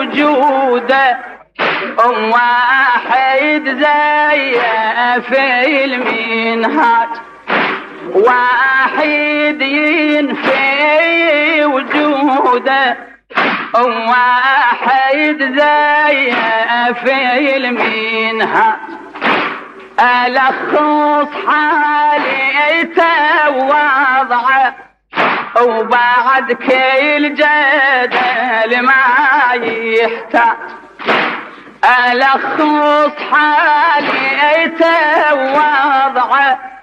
وجوده واحد زي في المنهاج واحد ينفي وجوده واحد زي في المنهاج ألخص حاليته ووضعه وبعد كل جدل ما يحتاج ألخص حاليته ووضعه